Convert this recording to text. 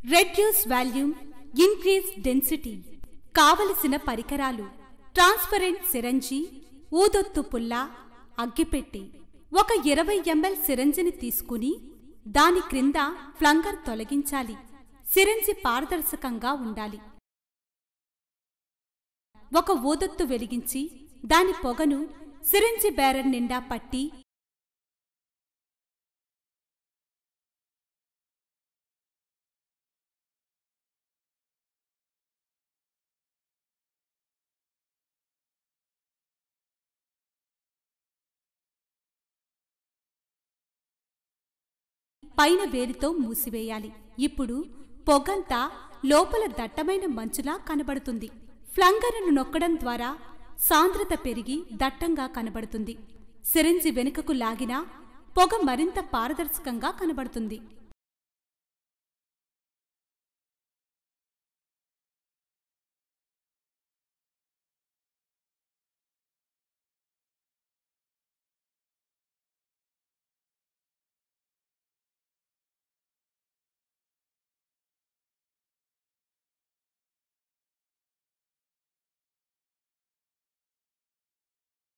reduce volume increase density కావలసిన పరికరాలు transparent సిరంజి ఊదొత్తు పుల్ల అగ్గిపెట్టి ఒక ఇరవై ఎంఎల్ సిరంజిని తీసుకుని దాని క్రింద ఫ్లంగర్ తొలగించాలి సిరంజి పారదర్శకంగా ఉండాలి ఒక ఊదొత్తు వెలిగించి దాని పొగను సిరంజి బేరర్ నిండా పట్టి పైన వేలితో మూసివేయాలి ఇప్పుడు పొగంతా లోపల దట్టమైన మంచులా కనబడుతుంది ఫ్లంగర్ను నొక్కడం ద్వారా సాంద్రత పెరిగి దట్టంగా కనబడుతుంది సిరింజి వెనుకకు లాగినా పొగ మరింత పారదర్శకంగా కనబడుతుంది